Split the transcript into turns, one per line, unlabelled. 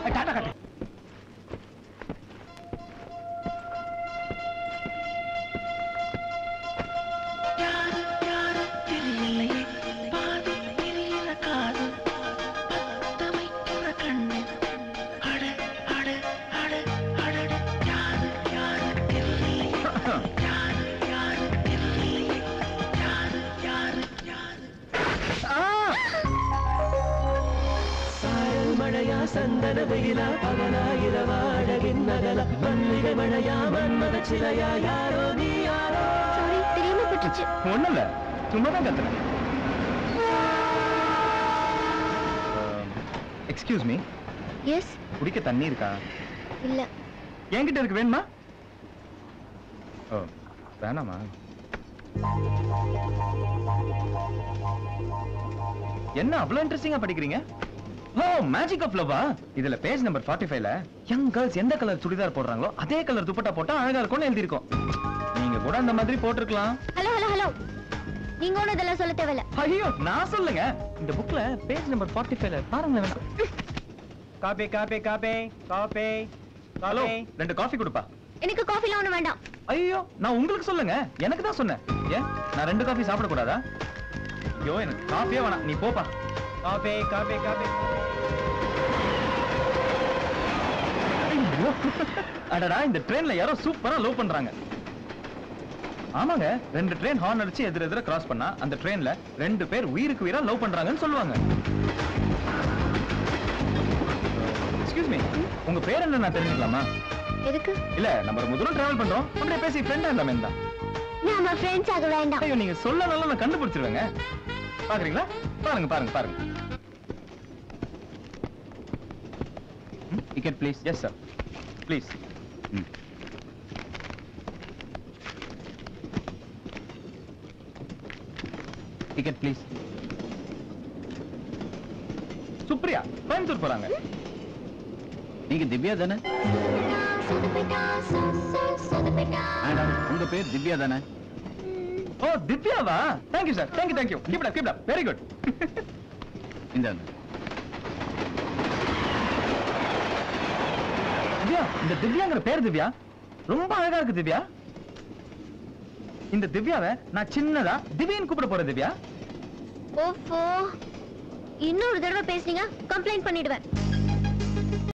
டாடா காட்டு
யாரு யாரு தெரியலையே பாதி தெரியல காது பத்தமைக்கிற கண்ணு அட அட அட அடட யாரு யாரு தெரியலையே யாரு யாரு தெரியலையே யாரு யாரு யாரு
சாரல் மழையா சந்தன வெயிலா பகலா இரவா அழகின் நகலா மல்லிகை மழையா மன்மத சிலையா யாரோ நீ யாரோ
சாரி தெரியாம பட்டுச்சு
ஒண்ணும் இல்ல சும்மா தான் கத்துறேன் எக்ஸ்கியூஸ் மீ
எஸ்
குடிக்க தண்ணி இருக்கா
இல்ல
என்கிட்ட இருக்கு வேணுமா ஓ வேணாமா என்ன அவ்வளவு இன்ட்ரெஸ்டிங்கா படிக்கிறீங்க ஓ மேஜிக் ஆஃப் லவ்வா இதுல பேஜ் நம்பர் 45 ஃபைவ்ல யங் கேர்ள்ஸ் எந்த கலர் சுடிதார் போடுறாங்களோ அதே கலர் துப்பட்டா போட்டா அழகா இருக்கும்னு எழுதியிருக்கோம் நீங்க கூட அந்த மாதிரி போட்டிருக்கலாம்
ஹலோ ஹலோ ஹலோ நீங்க ஒன்றும் இதெல்லாம் சொல்ல தேவையில்ல
ஐயோ நான் சொல்லுங்க இந்த புக்ல பேஜ் நம்பர் 45 ஃபைவ்ல பாருங்க வேணாம்
coffee coffee coffee coffee
hello ரெண்டு காஃபி கொடுப்பா
எனக்கு காஃபிலாம் ஒன்றும் வேண்டாம்
ஐயோ நான் உங்களுக்கு சொல்லுங்க எனக்கு தான் சொன்னேன் ஏன் நான் ரெண்டு காஃபி சாப்பிட கூடாதா ஐயோ எனக்கு காஃபியே வேணாம் நீ போப்பா
காபி காபி காபி
ஐயோ அடடா இந்த ட்ரெயின்ல யாரோ சூப்பரா லவ் பண்றாங்க ஆமாங்க ரெண்டு ட்ரெயின் ஹார்ன் அடிச்சு எதிர எதிர கிராஸ் பண்ணா அந்த ட்ரெயின்ல ரெண்டு பேர் உயிருக்கு உயிரா லவ் பண்றாங்கன்னு சொல்லுவாங்க எக்ஸ்கியூஸ் மீ உங்க பேர் என்ன நான் தெரிஞ்சுக்கலாமா
எதுக்கு
இல்ல நம்ம ரொம்ப தூரம் டிராவல் பண்றோம் அப்படியே பேசி ஃப்ரெண்டா இல்லாம தான்
நாம ஃப்ரெண்ட்ஸ் ஆக வேண்டாம்
ஐயோ நீங்க சொல்லனால நான் கண்டுபிடிச்சிருவேங்க பாக்குறீங்களா பாருங்க பாருங்க பாருங்க ticket please yes sir please ticket please Supriya Coimbatore போறாங்க
நீங்க திவ்யா தானே மேடம் உங்க பேர் திவ்யா தானே
ஓ திவ்யாவா thank you sir thank you thank you keep up keep up very good
இந்தாங்க
திவ்யா இந்த திவ்யாங்கிற பேர் திவ்யா ரொம்ப அழகா இருக்கு திவ்யா இந்த திவ்யாவை நான் சின்னதா திவ்யான்னு கூப்பிட போறேன் திவ்யா
ஓஃபோ இன்னொரு தடவை பேசுனீங்க கம்ப்ளைண்ட் பண்ணிடுவேன்